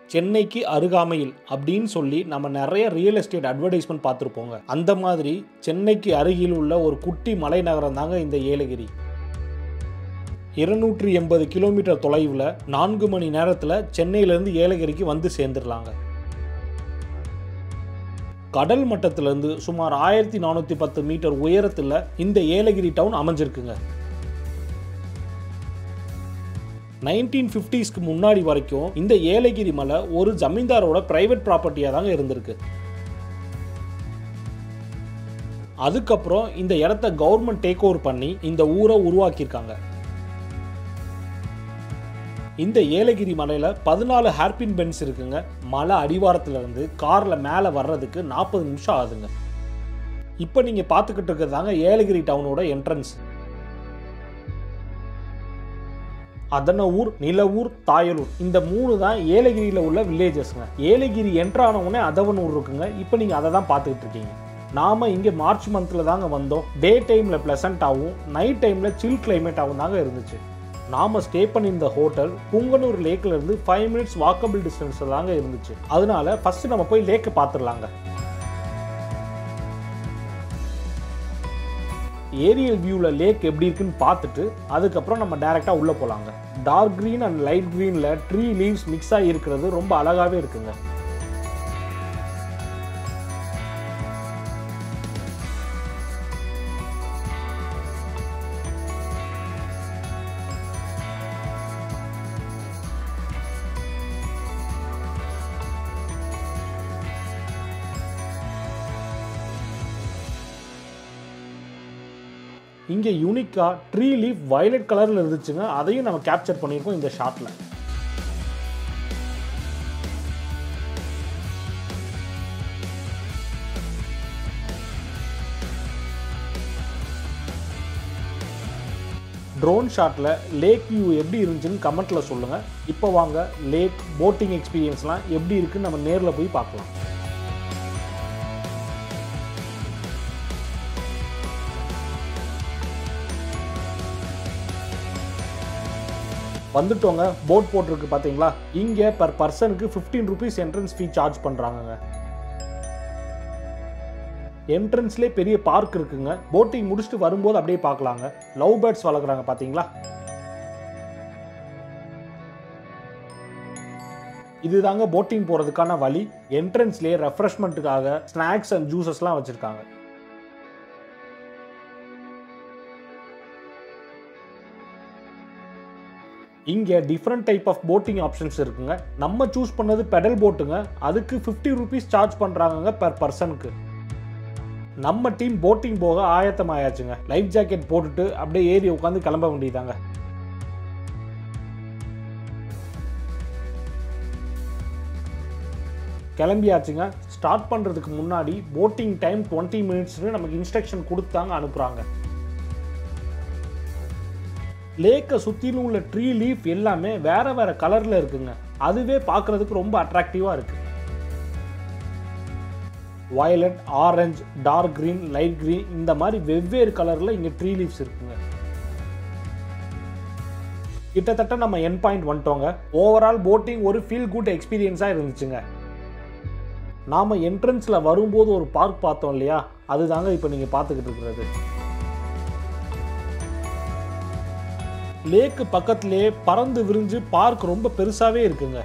சென்னைக்கு அருகாமையில் அப்படின்னு சொல்லி நம்ம நிறைய ரியல் எஸ்டேட் அட்வர்டைஸ்மெண்ட் பார்த்துருப்போங்க அந்த மாதிரி சென்னைக்கு அருகில் உள்ள ஒரு குட்டி மலை நகரம் தாங்க இந்த ஏலகிரி இருநூற்றி எண்பது கிலோமீட்டர் தொலைவில் நான்கு மணி நேரத்தில் சென்னையிலேருந்து ஏலகிரிக்கு வந்து சேர்ந்துடலாங்க கடல் மட்டத்திலிருந்து சுமார் ஆயிரத்தி நானூற்றி பத்து மீட்டர் உயரத்தில் இந்த ஏலகிரி டவுன் அமைஞ்சிருக்குங்க நைன்டீன் ஃபிஃப்டிஸ்க்கு முன்னாடி வரைக்கும் இந்த ஏலகிரி மலை ஒரு ஜமீன்தாரோட பிரைவேட் ப்ராப்பர்ட்டியாக தாங்க இருந்திருக்கு அதுக்கப்புறம் இந்த இடத்த கவர்மெண்ட் டேக் ஓவர் பண்ணி இந்த ஊரை உருவாக்கியிருக்காங்க இந்த ஏலகிரி மலையில் பதினாலு ஹேர்பின் பென்ஸ் இருக்குங்க மலை அடிவாரத்துல இருந்து காரில் மேலே வர்றதுக்கு நாற்பது நிமிஷம் ஆகுதுங்க இப்போ நீங்கள் பார்த்துக்கிட்டு இருக்கிறது தாங்க ஏலகிரி டவுனோட என்ட்ரன்ஸ் அதனூர் நிலவூர் தாயலூர் இந்த மூணு தான் ஏலகிரியில் உள்ள வில்லேஜஸ்ங்க ஏலகிரி என்ட்ரான உடனே அதவனூர் இருக்குங்க இப்போ நீங்கள் அதை தான் பார்த்துக்கிட்டு இருக்கீங்க நாம இங்கே மார்ச் மந்தில் தாங்க வந்தோம் டே டைமில் ப்ளசண்ட்டாகவும் நைட் டைமில் சில் கிளைமேட்டாகவும் தாங்க இருந்துச்சு நாம ஸ்டே பண்ணியிருந்த ஹோட்டல் புங்கனூர் லேக்ல இருந்து ஃபைவ் மினிட்ஸ் வாக்கபிள் டிஸ்டன்ஸ் தாங்க இருந்துச்சு அதனால ஃபர்ஸ்ட் நம்ம போய் லேக்கை பார்த்துடலாங்க ஏரியல் வியூவில் லேக் எப்படி இருக்குன்னு பார்த்துட்டு அதுக்கப்புறம் நம்ம டைரெக்டாக உள்ளே போகலாங்க டார்க் க்ரீன் அண்ட் லைட் க்ரீனில் ட்ரீ லீவ்ஸ் மிக்ஸ் ஆகி இருக்கிறது ரொம்ப அழகாகவே இருக்குங்க இங்கே யூனிக்காக ட்ரீ லீஃப் வயலட் கலரில் இருந்துச்சுங்க அதையும் நம்ம கேப்சர் பண்ணியிருக்கோம் இந்த ஷாட்டில் ட்ரோன் ஷாட்டில் லேக் வியூ எப்படி இருந்துச்சுன்னு கமெண்ட்டில் சொல்லுங்கள் இப்போ வாங்க லேக் போட்டிங் எக்ஸ்பீரியன்ஸ்லாம் எப்படி இருக்குன்னு நம்ம நேரில் போய் பார்க்கலாம் வந்துட்டோங்க போட் போட்டிருக்கு பார்த்தீங்களா இங்கே பர் பர்சனுக்கு fifteen rupees entrance fee charge பண்ணுறாங்கங்க என்ட்ரன்ஸ்லேயே பெரிய பார்க் இருக்குங்க போட்டிங் முடிச்சுட்டு வரும்போது அப்படியே பார்க்கலாங்க லவ் பேர்ட்ஸ் வளர்க்குறாங்க பார்த்தீங்களா இதுதாங்க போட்டிங் போகிறதுக்கான வழி என்ட்ரன்ஸ்லேயே ரெஃப்ரெஷ்மெண்ட்டுக்காக ஸ்நாக்ஸ் அண்ட் ஜூஸஸ்லாம் வச்சுருக்காங்க இங்கே different type of boating options இருக்குங்க நம்ம சூஸ் பண்ணது பெடல் போட்டுங்க அதுக்கு ஃபிஃப்டி ருபீஸ் சார்ஜ் பண்ணுறாங்கங்க பெர் பர்சனுக்கு நம்ம டீம் போட்டிங் போக ஆயத்தம் ஆயாச்சுங்க லைஃப் ஜாக்கெட் போட்டுட்டு அப்படியே ஏறி உட்காந்து கிளம்ப வேண்டியதாங்க கிளம்பியாச்சுங்க ஸ்டார்ட் பண்ணுறதுக்கு முன்னாடி போட்டிங் டைம் டுவெண்ட்டி மினிட்ஸ்னு நமக்கு இன்ஸ்ட்ரக்ஷன் கொடுத்தாங்க அனுப்புகிறாங்க லேக்கை சுற்றிலும் உள்ள ட்ரீ லீஃப் எல்லாமே வேற வேற கலரில் இருக்குங்க அதுவே பார்க்குறதுக்கு ரொம்ப அட்ராக்டிவாக இருக்கு violet orange dark green light green இந்த மாதிரி வெவ்வேறு கலரில் இங்கே ட்ரீ லீவ்ஸ் இருக்குங்க கிட்டத்தட்ட நம்ம என் பாயிண்ட் வந்துட்டோங்க ஓவரால் போட்டிங் ஒரு ஃபீல் குட் எக்ஸ்பீரியன்ஸாக இருந்துச்சுங்க நாம் என்ட்ரன்ஸில் வரும்போது ஒரு பார்க் பார்த்தோம் இல்லையா அதுதாங்க இப்போ நீங்கள் பார்த்துக்கிட்டு இருக்கிறது லேக்கு பக்கத்திலே பறந்து விரிஞ்சு பார்க் ரொம்ப பெருசாகவே இருக்குங்க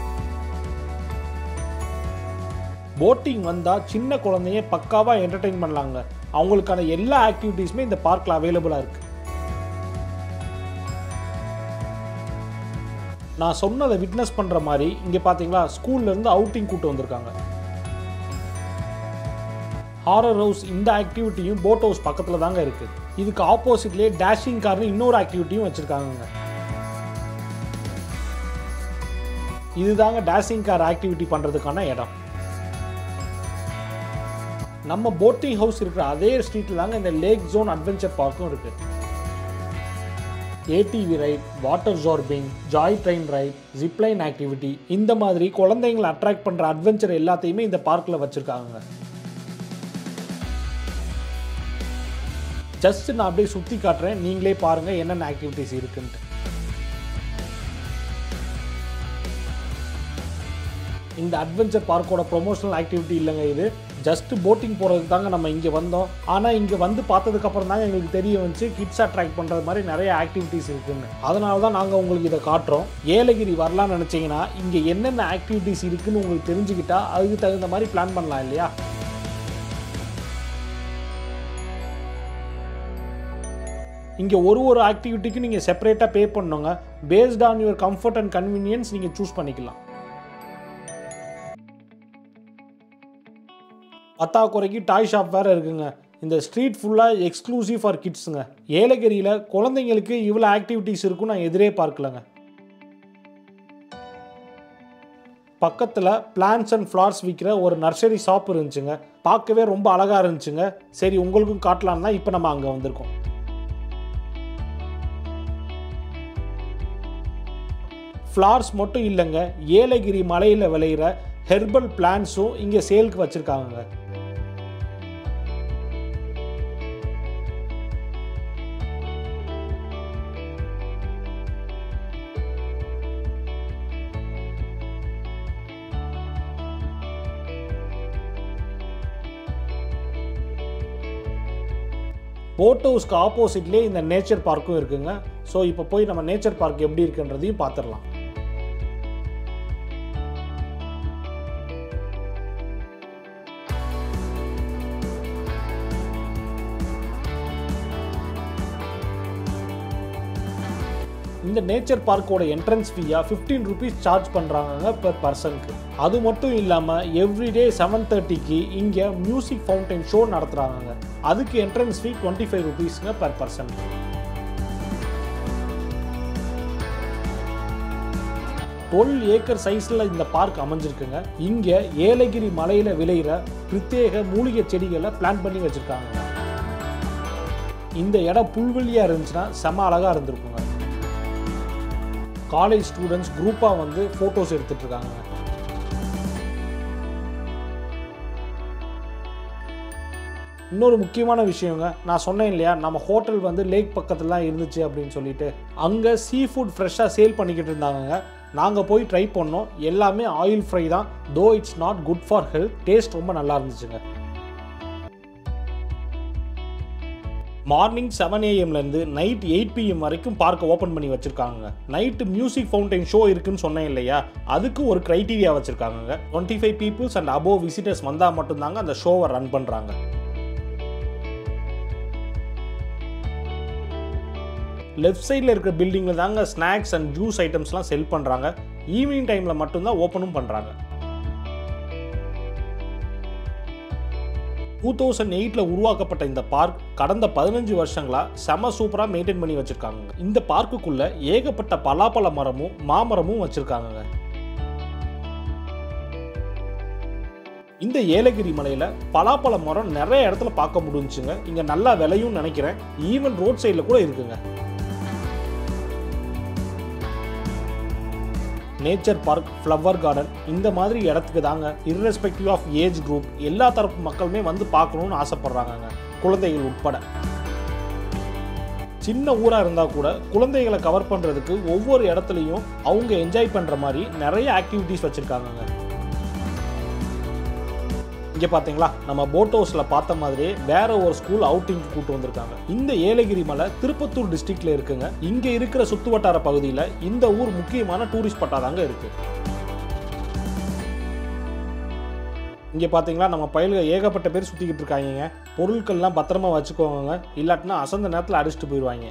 போட்டிங் வந்தால் சின்ன குழந்தைய பக்காவாக என்டர்டெயின் பண்ணலாங்க அவங்களுக்கான எல்லா ஆக்டிவிட்டீஸுமே இந்த பார்க்கில் அவைலபிளாக இருக்கு நான் சொன்னதை விட்னஸ் பண்ணுற மாதிரி இங்கே பார்த்தீங்களா ஸ்கூல்லேருந்து அவுட்டிங் கூட்டு வந்திருக்காங்க ஹாரர் ஹவுஸ் இந்த ஆக்டிவிட்டியும் போட் ஹவுஸ் பக்கத்தில் தாங்க இருக்குது இதுக்கு ஆப்போசிட்லேயே டேஷிங் கார்னு இன்னொரு ஆக்டிவிட்டியும் வச்சுருக்காங்க இதுதாங்க டேஷிங் கார் ஆக்டிவிட்டி பண்ணுறதுக்கான இடம் நம்ம போட்டிங் ஹவுஸ் இருக்கிற அதே ஸ்ட்ரீட்டில் தாங்க இந்த லேக் ஜோன் அட்வென்ச்சர் பார்க்கும் இருக்குது ATV ride water zorbing joy train ride zipline activity இந்த மாதிரி குழந்தைங்களை அட்ராக்ட் பண்ணுற அட்வென்ச்சர் எல்லாத்தையுமே இந்த பார்க்கில் வச்சுருக்காங்க ஜஸ்ட் நான் அப்படியே சுற்றி காட்டுறேன் நீங்களே பாருங்கள் என்னென்ன ஆக்டிவிட்டீஸ் இருக்குன்ட்டு இந்த அட்வென்ச்சர் பார்க்கோட ப்ரொமோஷனல் ஆக்டிவிட்டி இல்லைங்க இது ஜஸ்ட் போட்டிங் போகிறதுக்கு தாங்க நம்ம இங்கே வந்தோம் ஆனால் இங்கே வந்து பார்த்ததுக்கப்புறம் தாங்க எங்களுக்கு தெரிய வந்துச்சு கிட்ஸ் அட்ராக்ட் பண்ணுறது மாதிரி நிறைய ஆக்டிவிட்டீஸ் இருக்குன்னு அதனால தான் நாங்கள் உங்களுக்கு இதை காட்டுறோம் ஏலகிரி வரலாம்னு நினச்சிங்கன்னா இங்கே என்னென்ன ஆக்டிவிட்டீஸ் இருக்குன்னு உங்களுக்கு தெரிஞ்சுக்கிட்டா அதுக்கு தகுந்த மாதிரி பிளான் பண்ணலாம் இல்லையா இங்கே ஒரு ஒரு ஆக்டிவிட்டிக்கும் நீங்கள் செப்பரேட்டாக பே பண்ணுங்க based on your comfort and convenience நீங்கள் சூஸ் பண்ணிக்கலாம் பத்தாக்குறைக்கு டாய் ஷாப் வேறு இருக்குங்க இந்த ஸ்ட்ரீட் ஃபுல்லாக எக்ஸ்க்ளூசிவ் ஃபார் கிட்ஸுங்க ஏலகிரியில் குழந்தைங்களுக்கு இவ்வளோ ஆக்டிவிட்டீஸ் இருக்கும் நான் எதிரே பார்க்கலங்க பக்கத்தில் பிளான்ஸ் அண்ட் ஃப்ளார்ஸ் விற்கிற ஒரு நர்சரி ஷாப் இருந்துச்சுங்க பார்க்கவே ரொம்ப அழகாக இருந்துச்சுங்க சரி உங்களுக்கும் காட்டலான்னு தான் இப்போ நம்ம அங்கே வந்திருக்கோம் ஃப்ளார்ஸ் மட்டும் இல்லைங்க ஏலகிரி மலையில் விளையிற ஹெர்பல் பிளான்ஸும் இங்கே சேலுக்கு வச்சுருக்காங்க போட் ஹவுஸ்க்கு ஆப்போசிட்லேயே இந்த நேச்சர் பார்க்கும் இருக்குங்க ஸோ இப்போ போய் நம்ம நேச்சர் பார்க் எப்படி இருக்குன்றதையும் பார்த்துடலாம் இந்த நேச்சர் பார்க்கோட என்ட்ரன்ஸ் ஃபீயாக ஃபிஃப்டீன் ருபீஸ் சார்ஜ் பண்ணுறாங்க பெர் பர்சனுக்கு அது மட்டும் இல்லாமல் எவ்ரிடே செவன் தேர்ட்டிக்கு இங்கே மியூசிக் ஃபவுண்டைன் ஷோ நடத்துகிறாங்க அதுக்கு என்ட்ரன்ஸ் ஃபீ டுவெண்ட்டி ஃபைவ் ருபீஸ்ங்க பெர் பர்சன் டுவெல் ஏக்கர் சைஸில் இந்த பார்க் அமைஞ்சிருக்குங்க இங்கே ஏலகிரி மலையில் விளையிற பிரத்யேக மூலிகை செடிகளை பிளான் பண்ணி வச்சுருக்காங்க இந்த இடம் புல்வெளியாக இருந்துச்சுன்னா செம அழகாக இருந்திருக்குங்க காலேஜ் ஸ்டூடெண்ட்ஸ் குரூப்பாக வந்து ஃபோட்டோஸ் எடுத்துட்டு இருக்காங்க இன்னொரு முக்கியமான விஷயங்க நான் சொன்னேன் இல்லையா நம்ம ஹோட்டல் வந்து லேக் பக்கத்தில் தான் இருந்துச்சு அப்படின்னு சொல்லிட்டு அங்கே சீ ஃபுட் ஃப்ரெஷ்ஷாக சேல் பண்ணிக்கிட்டு இருந்தாங்க நாங்கள் போய் ட்ரை பண்ணோம் எல்லாமே ஆயில் ஃப்ரை தான் though it's not good for health taste ரொம்ப நல்லா இருந்துச்சுங்க மார்னிங் செவன் ஏஎம்லேருந்து நைட் எயிட் பிஎம் வரைக்கும் பார்க்க ஓப்பன் பண்ணி வச்சுருக்காங்க நைட்டு மியூசிக் ஃபவுண்டைன் ஷோ இருக்குன்னு சொன்னேன் இல்லையா அதுக்கு ஒரு க்ரைட்டீரியா வச்சுருக்காங்க twenty five peoples and above visitors வந்தால் மட்டும்தாங்க அந்த ஷோவை ரன் பண்ணுறாங்க லெஃப்ட் சைடில் இருக்கிற பில்டிங்கில் தாங்க ஸ்நாக்ஸ் அண்ட் ஜூஸ் ஐட்டம்ஸ்லாம் செல் பண்ணுறாங்க ஈவினிங் டைமில் மட்டும்தான் ஓப்பனும் பண்ணுறாங்க டூ தௌசண்ட் எயிட்டில் உருவாக்கப்பட்ட இந்த பார்க் கடந்த பதினஞ்சு வருஷங்களா செம சூப்பராக மெயின்டைன் பண்ணி வச்சுருக்காங்க இந்த பார்க்குக்குள்ள ஏகப்பட்ட பலாப்பழ மரமும் மாமரமும் வச்சுருக்காங்க இந்த ஏலகிரி மலையில் பலாப்பழ மரம் நிறைய இடத்துல பார்க்க முடிஞ்சுங்க இங்கே நல்லா விலையும் நினைக்கிறேன் ஈவன் ரோட் சைடில் கூட இருக்குங்க நேச்சர் பார்க் ஃப்ளவர் கார்டன் இந்த மாதிரி இடத்துக்கு தாங்க இர்ரெஸ்பெக்டிவ் ஆஃப் ஏஜ் குரூப் எல்லா தரப்பு மக்களுமே வந்து பார்க்கணும்னு ஆசைப்படுறாங்கங்க குழந்தைகள் உட்பட சின்ன ஊராக இருந்தால் கூட குழந்தைகளை கவர் பண்ணுறதுக்கு ஒவ்வொரு இடத்துலையும் அவங்க என்ஜாய் பண்ணுற மாதிரி நிறைய ஆக்டிவிட்டீஸ் வச்சுருக்காங்கங்க இங்கே பார்த்தீங்களா நம்ம போட் ஹவுஸில் பார்த்த மாதிரியே வேற ஒரு ஸ்கூல் அவுட்டிங் கூட்டு வந்திருக்காங்க இந்த ஏலகிரி மலை திருப்பத்தூர் டிஸ்ட்ரிக்ட்ல இருக்குங்க இங்கே இருக்கிற சுத்து வட்டார பகுதியில் இந்த ஊர் முக்கியமான டூரிஸ்ட் ஸ்பாட்டாக தாங்க இருக்கு இங்கே பார்த்தீங்களா நம்ம பயலுக ஏகப்பட்ட பேர் சுற்றிக்கிட்டு இருக்காங்க பொருட்கள்லாம் பத்திரமா வச்சுக்கோங்க இல்லாட்டினா அசந்த நேரத்தில் அடிச்சுட்டு போயிடுவாங்க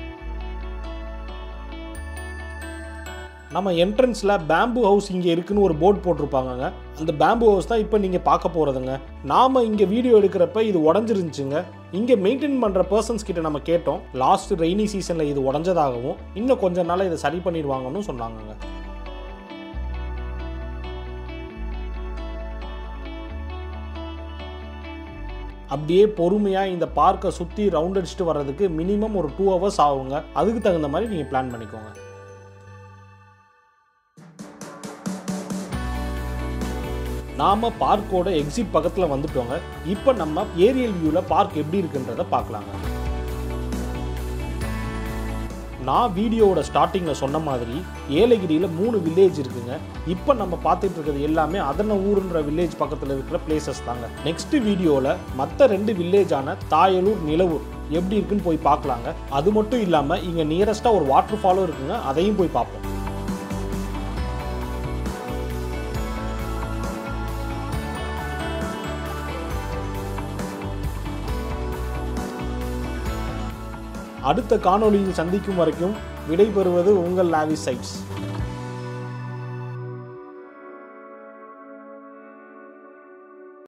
நம்ம என்ட்ரன்ஸில் பேம்பு ஹவுஸ் இங்கே இருக்குன்னு ஒரு போர்டு போட்டிருப்பாங்கங்க அந்த பேம்பு ஹவுஸ் தான் இப்போ நீங்கள் பார்க்க போகிறதுங்க நாம் இங்கே வீடியோ எடுக்கிறப்ப இது உடஞ்சிருந்துச்சுங்க இங்கே மெயின்டைன் பண்ணுற பர்சன்ஸ் கிட்ட நம்ம கேட்டோம் லாஸ்ட் ரெய்னி சீசனில் இது உடஞ்சதாகவும் இன்னும் கொஞ்ச நாள் இதை சரி பண்ணிடுவாங்கன்னு சொன்னாங்கங்க அப்படியே பொறுமையாக இந்த பார்க்கை சுற்றி ரவுண்ட் அடிச்சுட்டு வர்றதுக்கு மினிமம் ஒரு டூ ஹவர்ஸ் ஆகுங்க அதுக்கு தகுந்த மாதிரி நீங்கள் பிளான் பண்ணிக்கோங்க நாம பார்க்கோட எக்ஸிட் பக்கத்தில் வந்துட்டோங்க இப்போ நம்ம ஏரியல் வியூவில் பார்க் எப்படி இருக்குன்றத பார்க்கலாங்க நான் வீடியோவோட ஸ்டார்டிங்கில் சொன்ன மாதிரி ஏலகிரியில் மூணு வில்லேஜ் இருக்குங்க இப்போ நம்ம பார்த்துட்டு இருக்கிறது எல்லாமே அதன ஊருன்ற வில்லேஜ் பக்கத்தில் இருக்கிற பிளேசஸ் தாங்க நெக்ஸ்ட் வீடியோவில் மற்ற ரெண்டு வில்லேஜான தாயலூர் நிலவூர் எப்படி இருக்குன்னு போய் பார்க்கலாங்க அது மட்டும் இல்லாமல் இங்கே நியரஸ்ட்டாக ஒரு வாட்டர் ஃபாலும் இருக்குங்க அதையும் போய் பார்ப்போம் அடுத்த காணொளியில் சந்திக்கும் வரைக்கும் விடைபெறுவது உங்கள் லாவி சைட்ஸ்